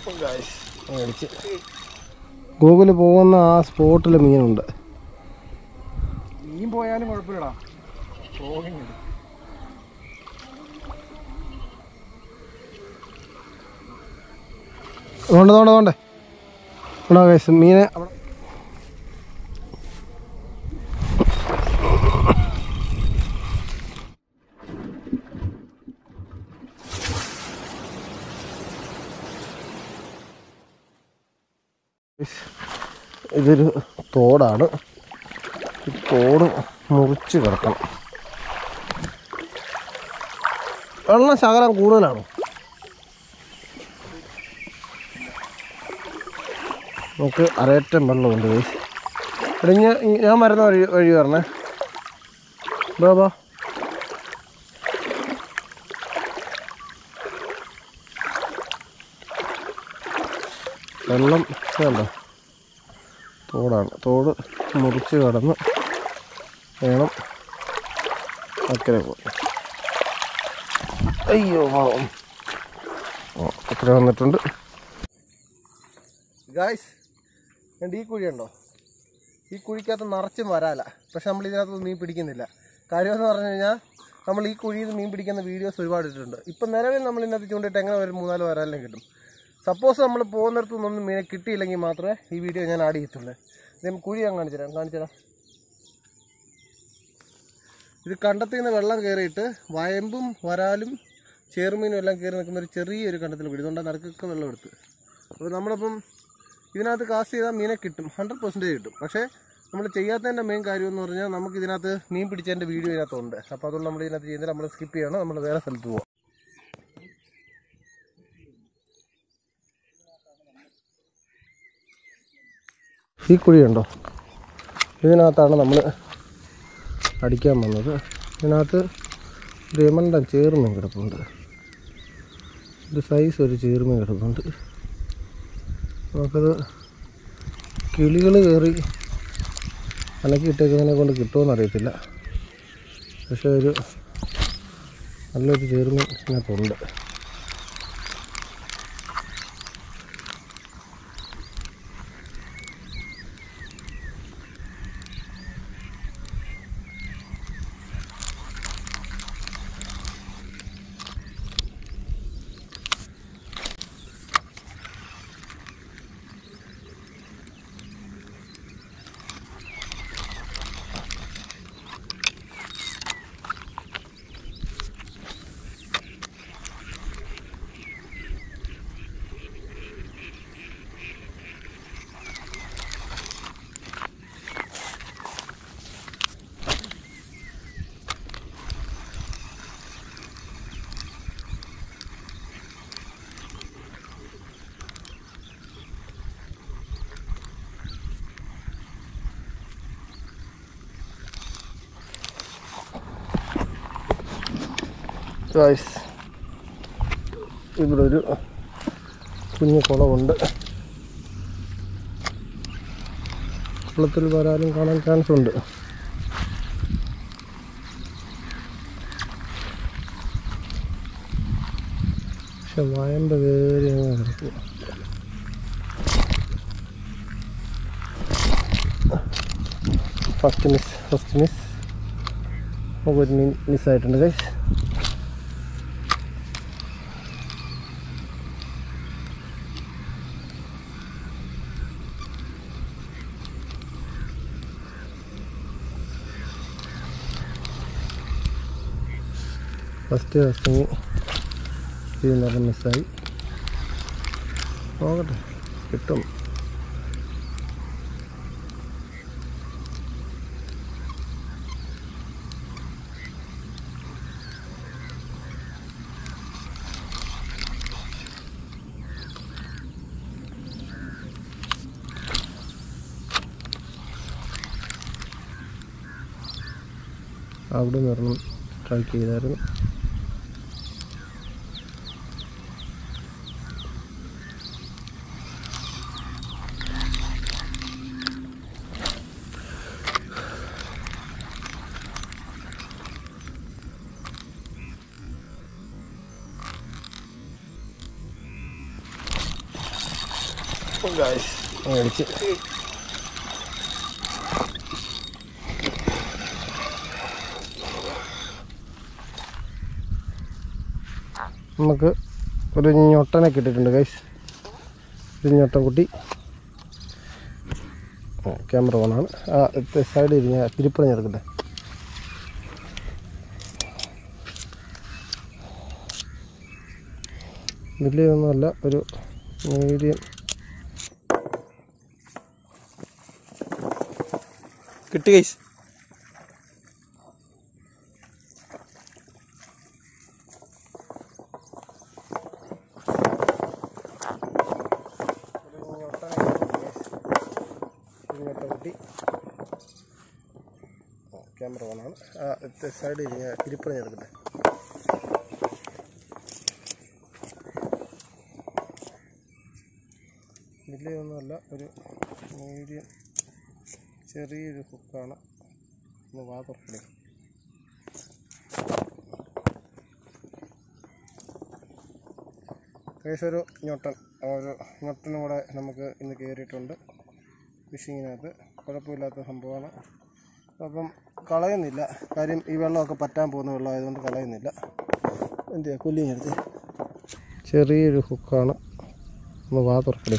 മേടിച്ച് ഗൂഗിൾ പോകുന്ന ആ സ്പോട്ടിൽ മീനുണ്ട് മീൻ പോയാലും കുഴപ്പമില്ലടാ പോകുന്നുണ്ട് അതുകൊണ്ട് അതുകൊണ്ട് അതുകൊണ്ട് ഇവിടെ ഗൈസ് മീനെ അവിടെ ഇതൊരു തോടാണ് ഈ തോട് മുറിച്ച് കിടക്കണം വെള്ളം ശകലം കൂടുതലാണോ നമുക്ക് അരയറ്റം വെള്ളമുണ്ട് guys. എടാ ഞാൻ ഞാൻ വരുന്ന വഴി വഴി വരണേ ബാ ബാ വെള്ളം വേണ്ട തോടാണ് തോട് മുറിച്ച് കടന്ന് വേണം അക്കരെ പോകാൻ അയ്യോ പാവം ഓ അക്കരെ വന്നിട്ടുണ്ട് ഗായ്സ് രണ്ട് ഈ കുഴിയുണ്ടോ ഈ കുഴിക്കകത്ത് നിറച്ചും വരാല പക്ഷെ നമ്മൾ ഇതിനകത്ത് മീൻ പിടിക്കുന്നില്ല കാര്യമെന്ന് പറഞ്ഞു കഴിഞ്ഞാൽ നമ്മൾ ഈ കുഴിയിൽ മീൻ പിടിക്കുന്ന വീഡിയോസ് ഒരുപാട് ഇട്ടിട്ടുണ്ട് ഇപ്പം നിലവിൽ നമ്മൾ ഇതിനകത്ത് ചൂണ്ടിട്ട് എങ്ങനെ ഒരു മൂന്നാല് വരാലും കിട്ടും സപ്പോസ് നമ്മൾ പോകുന്നിടത്തു നിന്നൊന്നും മീനെ കിട്ടിയില്ലെങ്കിൽ മാത്രമേ ഈ വീഡിയോ ഞാൻ ആഡ് ചെയ്യത്തുള്ളൂ ഇത് കുഴി ഞാൻ കാണിച്ചു തരാം കാണിച്ചു തരാം ഇത് കണ്ടത്തിൽ നിന്ന് വെള്ളം കയറിയിട്ട് വയമ്പും വരാലും ചേറുമീനും എല്ലാം കയറി നിൽക്കുന്ന ഒരു ചെറിയൊരു കണ്ടത്തിൽ കൂടി ഇതുകൊണ്ട് നറുക്കൊക്കെ വെള്ളം എടുത്ത് അപ്പോൾ നമ്മളിപ്പം ഇതിനകത്ത് കാസ്റ്റ് ചെയ്താൽ മീനെ കിട്ടും ഹൺഡ്രഡ് പെർസെൻറ്റേജ് കിട്ടും പക്ഷേ നമ്മൾ ചെയ്യാത്തതിൻ്റെ മെയിൻ കാര്യം എന്ന് പറഞ്ഞാൽ നമുക്ക് ഇതിനകത്ത് മീൻ പിടിച്ചതിൻ്റെ വീഡിയോ ഇതിനകത്തുണ്ട് അപ്പോൾ അതുകൊണ്ട് നമ്മൾ ഇതിനകത്ത് ചെയ്യുന്നത് നമ്മൾ സ്കിപ്പ് ചെയ്യണം നമ്മൾ വേറെ സ്ഥലത്ത് പോവാം ഈ കുഴിയുണ്ടോ ഇതിനകത്താണ് നമ്മൾ അടിക്കാൻ വന്നത് ഇതിനകത്ത് രമണ്ടൻ ചേർമീൻ കിടപ്പുണ്ട് ഒരു സൈസ് ഒരു ചേർമീൻ കിടപ്പുണ്ട് നമുക്കത് കിളികൾ കയറി അനക്കിയിട്ടേക്കുന്നതിനെ കൊണ്ട് കിട്ടുമെന്ന് അറിയത്തില്ല പക്ഷേ ഒരു നല്ലൊരു ചേർമീൻ ഇതിനകത്തുണ്ട് ഗായ്സ് ഇവിടെ ഒരു കുഞ്ഞു കുളമുണ്ട് കുളത്തിൽ വരാനും കാണാൻ ചാൻസ് ഉണ്ട് പക്ഷെ വയമ്പ് കയറി അങ്ങ് കിടക്കും ഫസ്റ്റ് മിസ് ഫസ്റ്റ് മിസ് നമുക്കൊരു മീൻ മിസ്സായിട്ടുണ്ട് ഗൈസ് ഫസ്റ്റ് കാസ്റ്റിങ് ഇതിൽ നിന്ന് മിസ്സായി നോക്കട്ടെ കിട്ടും അവിടെ നിന്ന് ട്രൈ ചെയ്തായിരുന്നു മേടിച്ച് നമുക്ക് ഒരു ഞൊട്ടനെ കിട്ടിയിട്ടുണ്ട് ഗൈസ് ഒരു ഞൊട്ടൻ കുട്ടി ക്യാമറ ഓണാണ് ആ സൈഡിൽ ഇരിഞ്ഞ തിരുപ്പണി എടുക്കട്ടെ വലിയതൊന്നുമല്ല ഒരു മീഡിയം കിട്ടി ഗൈസ് കുട്ടി ക്യാമറ ഓണാണ് ആ സൈഡിൽ ഇരിഞ്ഞ തിരുപ്പണി എടുക്കട്ടെ വലിയതൊന്നുമല്ല ഒരു മീഡിയം ചെറിയൊരു ഹുക്കാണ് ഒന്ന് വാ തുറക്കണേ ഏകദേശം ഒരു ഞൊട്ടൻ ആ ഒരു ഞൊട്ടനും കൂടെ നമുക്ക് ഇന്ന് കയറിയിട്ടുണ്ട് ഫിഷിങ്ങിനകത്ത് കുഴപ്പമില്ലാത്ത സംഭവമാണ് അപ്പം കളയുന്നില്ല കാര്യം ഈ വെള്ളമൊക്കെ പറ്റാൻ പോകുന്ന വെള്ളം ആയതുകൊണ്ട് കളയുന്നില്ല എന്തിയാ കൊല്ലിങ്ങടുത്ത് ചെറിയൊരു ഹുക്കാണ് ഒന്ന് വാ തുറക്കണേ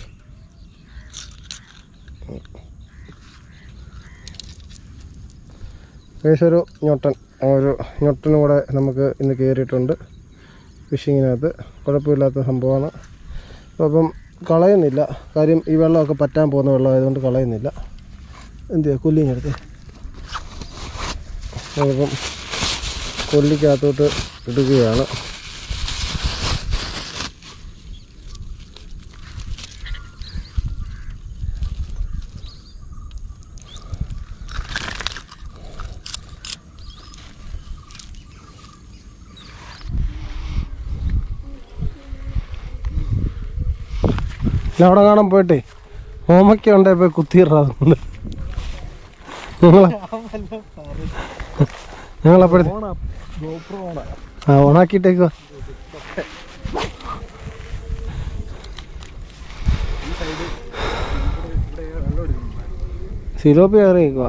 ഏകദേശം ഒരു ഞൊട്ടൻ ആ ഒരു ഞൊട്ടനും കൂടെ നമുക്ക് ഇന്ന് കയറിയിട്ടുണ്ട് ഫിഷിങ്ങിനകത്ത് കുഴപ്പമില്ലാത്ത സംഭവമാണ് അപ്പം കളയുന്നില്ല കാര്യം ഈ വെള്ളമൊക്കെ പറ്റാൻ പോകുന്ന വെള്ളം ആയതുകൊണ്ട് കളയുന്നില്ല എന്ത് ചെയ്യുക കൊല്ലിങ്ങടുത്ത് അപ്പം കൊല്ലിക്കകത്തോട്ട് ഇടുകയാണ് ഞാൻ അവിടെ കാണാൻ പോയിട്ടേ ഓമയ്ക്ക ഉണ്ടേ പോയി കുത്തിയിടാറുണ്ട് ഞങ്ങളെ ഞങ്ങളപ്പോഴത്തെ ആ ഓണാക്കിയിട്ടേക്കുക സിലോപ്പി കയറിയേക്കുക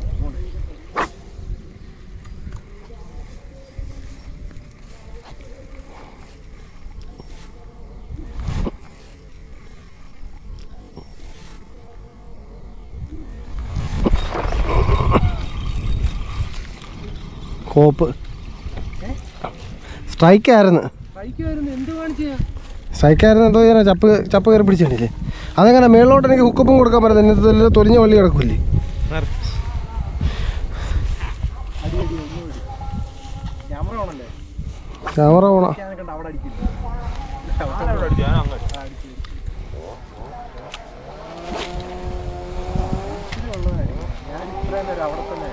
കോപ്പ് സ്ട്രൈക്കായിരുന്നു എന്ത് കാണിച്ചാ സ്ട്രൈക്കായിരുന്നു എന്തോ ചെയ്യാനാ ചപ്പ് ചപ്പ് കയറി പിടിച്ചിട്ടില്ലേ അതെങ്ങനെ മേളിലോട്ട് എനിക്ക് ഹുക്കപ്പും കൊടുക്കാൻ പറ്റില്ല എന്നിട്ട് തൊലിഞ്ഞ വള്ളി കിടക്കില്ലേ ക്യാമറ ആണല്ലേ ക്യാമറ പോണ ഞാൻ കണ്ട അവിടെ അടിക്കില്ല ഞാൻ ഇത്രയും നേരം അവിടെ തന്നെ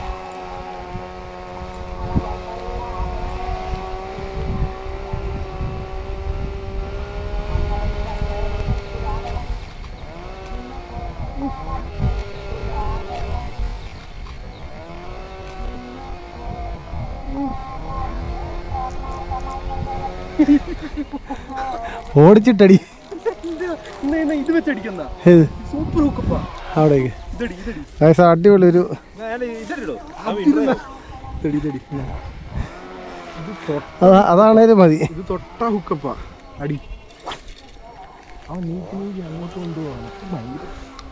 ഓടിച്ചിട്ടടി ഇത് വെച്ചടിക്കുന്ന ഏത് സൂപ്പർ ഹുക്കപ്പാ അവിടേക്ക് ഇതടി ഇതടി ഗൈസ് അടിപൊളി ഒരു ഇതടിടോ ഇതടി ഇതടി ഇത് തൊട്ട അതാ അതാണേലും മതി ഇത് തൊട്ട ഹുക്കപ്പാ അടി അവൻ നീക്കി നീക്കി അങ്ങോട്ട് കൊണ്ടുപോകാണ് ഭയങ്കര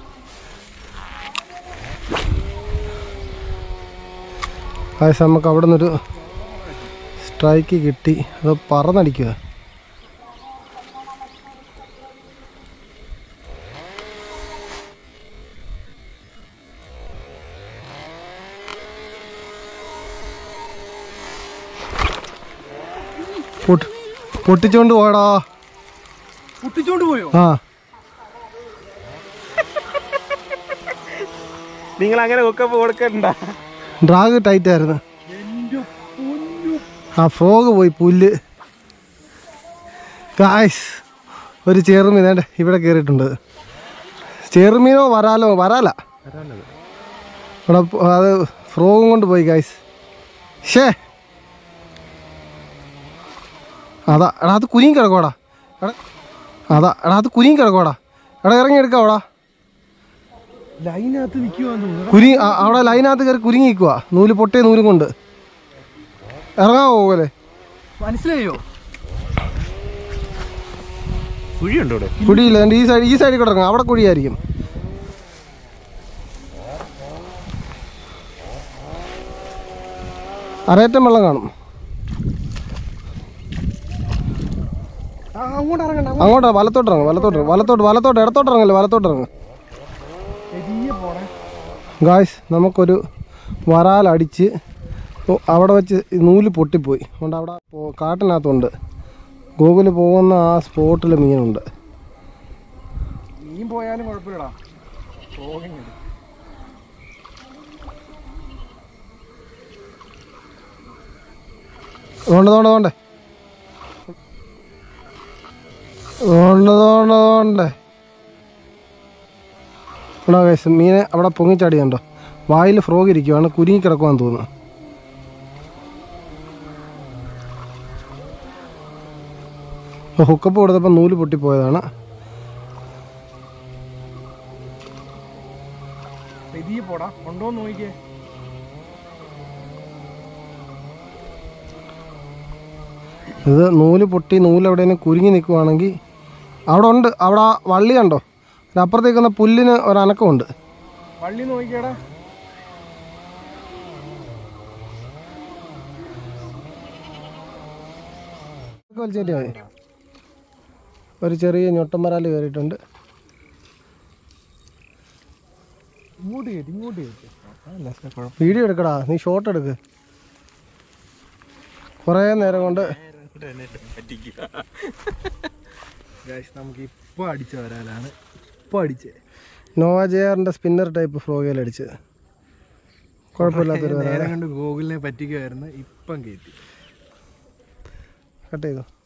ഗൈസ് നമുക്ക് അവിടെ നിന്നൊരു സ്ട്രൈക്ക് കിട്ടി അത് പറന്നടിക്കുക പൊട്ട്- പൊട്ടിച്ചോണ്ട് പോടാ പൊട്ടിച്ചോണ്ട് പോയോ ആ നിങ്ങൾ അങ്ങനെ ഹുക്കപ്പ് കൊടുക്കണ്ട ഡ്രാഗ് ടൈറ്റ് ആയിരുന്നു എന്റെ പൊന്നു ആ ഫ്രോഗ് പോയി പുല്ല് ഗായ്സ് ഒരു ചെറുമീൻ വേണ്ട ഇവിടെ കയറിയിട്ടുണ്ട് ചെറുമീനോ വരാലോ വരാല ഇവിടെ പ് അത് ഫ്രോഗും കൊണ്ട് പോയി ഗായ്സ് ഷേ അതാ എടാ അത് കുനിയും കിടക്കോടാ എടാ അതാ എടാ അത് കുനിയും കിടക്കോടാ എടാ ഇറങ്ങി എടുക്കാവടാ ലൈനകത്ത് നിൽക്കുവാന്ന് തോന്നുന്നു കുരി ആ, അവിടെ ലൈനകത്ത് കയറി കുരുങ്ങി നിൽക്കുക നൂല് പൊട്ടിയ നൂലും കൊണ്ട് ഇറങ്ങാവോ പോലെ മനസ്സിലായോ കുഴിയുണ്ടോ ഇവിടെ കുഴിയില്ല എൻ്റെ ഈ സൈഡ് ഈ സൈഡിൽ കൂടെ ഇറങ്ങാം അവിടെ കുഴിയായിരിക്കും അരയറ്റം വെള്ളം കാണും ആ അങ്ങോട്ട് ഇറങ്ങണ്ട അങ്ങോട്ടാ വലത്തോട്ട് ഇറങ്ങും വലത്തോട്ട് വലത്തോട്ട് വലത്തോട്ട് ഇടത്തോട്ട് ഇറങ്ങല്ലേ വലത്തോട്ട് ഇറങ്ങും പെരിയ പോണേ ഗായ്സ് നമുക്കൊരു വരാലടിച്ച് ഓ, അവിടെ വെച്ച് ഈ നൂല് പൊട്ടിപ്പോയി അതുകൊണ്ട് അവിടെ പോ- കാട്ടിനകത്തുണ്ട് ഗൂഗിൾ പോകുന്ന ആ സ്പോട്ടിൽ മീനുണ്ട് മീൻ പോയാലും കുഴപ്പമില്ലടാ പോകുന്നുണ്ട് അതുകൊണ്ട് തോണ്ട തോണ്ടേ തോണ്ട തോണ്ട തോണ്ടേ ഇവിടെ ഗൈസ് മീനെ അവിടെ പൊങ്ങിച്ചാടിയുണ്ടോ വായിൽ ഫ്രോഗ് ഇരിക്കുവാണ് കുരുങ്ങി കിടക്കുവാന്ന് തോന്നുന്നു ഹുക്കപ്പ് കൊടുത്തപ്പോൾ നൂല് പൊട്ടിപ്പോയതാണ് പെരിയ പോടാ ഉണ്ടോ നോക്കിയേ ഇത് നൂല് പൊട്ടി നൂല് എവിടെയെങ്കിലും കുരുങ്ങി നിൽക്കുവാണെങ്കിൽ അവിടെ ഉണ്ട് അവിടെ ആ വള്ളി കണ്ടോ അപ്പുറത്തേക്ക് വന്ന പുല്ലിന് ഒരനക്കമുണ്ട് വള്ളി നോക്കിയാടാ വലിച്ചേറ്റി മതി ഒരു ചെറിയ ഞൊട്ടമരാല് കയറിയിട്ടുണ്ട് ഇങ്ങോട്ട് കയറ്റി ഇങ്ങോട്ട് കയറ്റി അല്ല കുഴപ്പം വീഡിയോ എടുക്കടാ നീ ഷോട്ട് എടുക്ക് കുറേ നേരം കൊണ്ട് ഗായ്സ് നമുക്ക് ഇപ്പൊ അടിച്ച വരാനാണ് ഇപ്പൊ അടിച്ചേ നോവ ജെയറിൻ്റെ സ്പിന്നർ ടൈപ്പ് ഫ്രോഗയിൽ അടിച്ചത് കുഴപ്പമില്ലാത്തൊരു വരാല നേരം കൊണ്ട് ഗൂഗിളിനെ പറ്റിക്കുമായിരുന്നു ഇപ്പം കയറ്റി കട്ട് ചെയ്തു